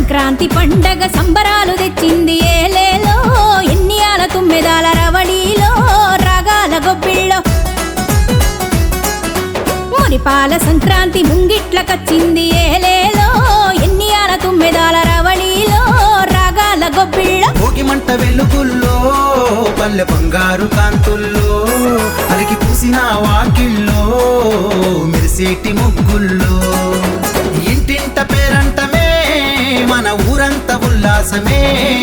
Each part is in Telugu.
సంక్రాంతి పండగ సంబరాలు తెచ్చింది ఏలేలో ఎన్నియాల తుమ్మెదాల రవళిలో రాగాల గొబ్బిళ్ళో మురిపాల సంక్రాంతి ముంగిట్లకొచ్చింది ఏలేలో ఎన్నియాల తుమ్మెదాల రవళిలో రాగాల గొబ్బిళ్ళో భోగి మంట వెలుగుల్లో పల్లె బంగారు కాంతుల్లో అలికి పూసిన వాకిల్లో మెరిసేటి ముగ్గుల్లో ఇంటింట పేరంటమే మన ఊరంతా ఉల్లాసమే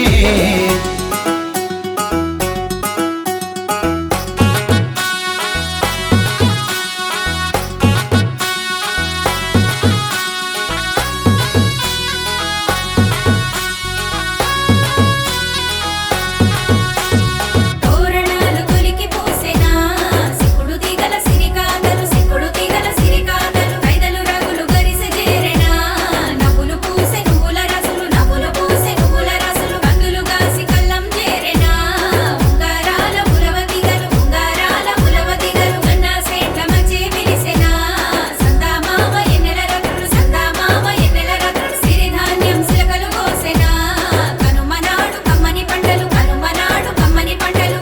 తోరణాలు కొలికి పూసెనా సిక్కుడు తీగల సిరికాదలు సిక్కుడు తీగల సిరికాదలు ఐదలు రగులు గరిసె చేరెనా నవ్వులు పూసె నువ్వుల రసులు నవ్వులు పూసె నువ్వుల రసులు కందులు కాసి కల్లం చేరెనా ఉంగారాల ములవ తీగలు ఉంగారాల ములవ తీగలు అన్నా సేట్ల మచే విరిసెనా సందా మామ ఎన్నెల రతులు సందా మామ ఎన్నెల రతులు సిరిధాన్యం సిలకలు కోసెనా కనుమనాడు కమ్మని పంటలు కనుమనాడు కమ్మని పంటలు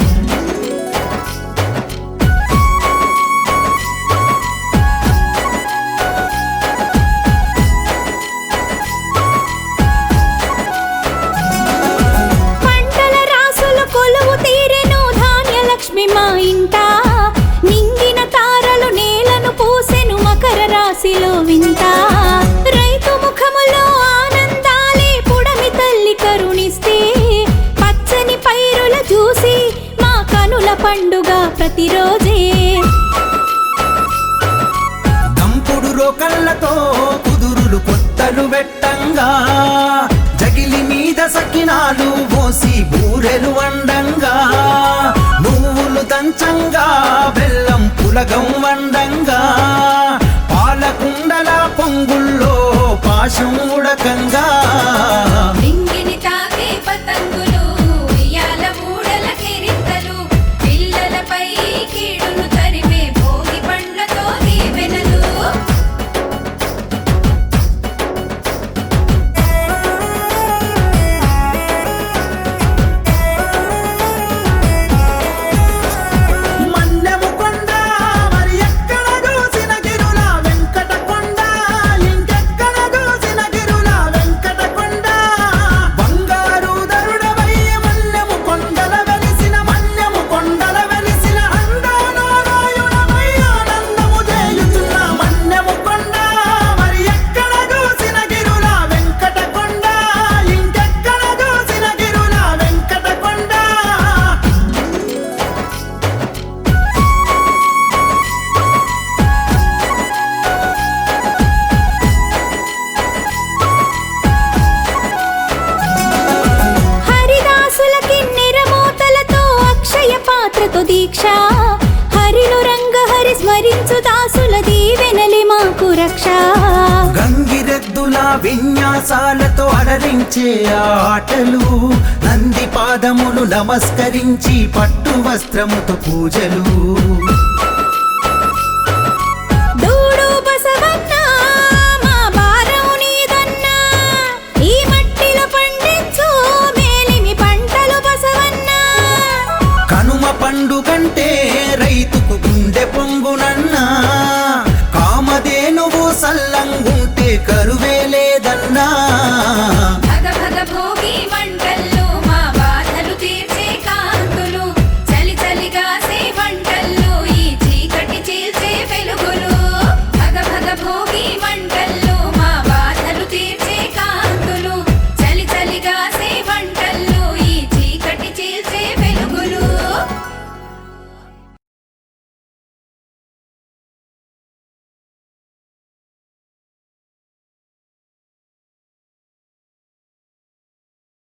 పంటల రాసులు కొలువు తీరెను ధాన్యలక్ష్మి మా ఇంట నింగిన తారలు నేలను పూసెను మకర రాశిలో వింత రైతు ముఖములో ఆనందాలే పుడమి తల్లి కరుణిస్తే పచ్చని పైరుల చూసి మా కనుల పండుగ ప్రతిరోజే దంపుడు రోకళ్ళతో కుదురులు కొత్తలు పెట్టంగా జగిలి మీద సకినాలు పోసి బూరెలు వండంగా నువ్వులు దంచంగా బెల్లం పులగం వండంగా పాలకుండల పొంగుల్లో పాశం ఉడకంగా నింగిని తాకే పతంగులు ఉయ్యాల ఊడల కెరింతలు పిల్లలపై కీడును తరిమే భోగి పండ్లతో దీవెనలు మన్నెము కొండ మరి ఎక్కడ చూసిన గిరుల వెంకట కొండ ఇంకెక్కడ చూసిన గిరుల వెంకట కొండ బంగారు దరుడవయ్య మన్నెము కొండల వెలిసిన మన్నెము కొండల వెలిసిన అందానారాయణమై ఆనందము చేయుచున్న మన్నెము కొండ మరి ఎక్కడ చూసిన గిరుల వెంకట కొండ ఇంకెక్కడ చూసిన గిరుల వెంకట కొండ హరిదాసులకి నిరమోతలతో అక్షయ పాత్రతో దీక్ష హరిను రంగ హరి స్మరించు దాసుల దీవెనలి మాకు రక్ష గంగిరెద్దుల విన్యాసాలతో అలరించే ఆ ఆటలు నంది పాదములు నమస్కరించి పట్టు వస్త్రముతో పూజలు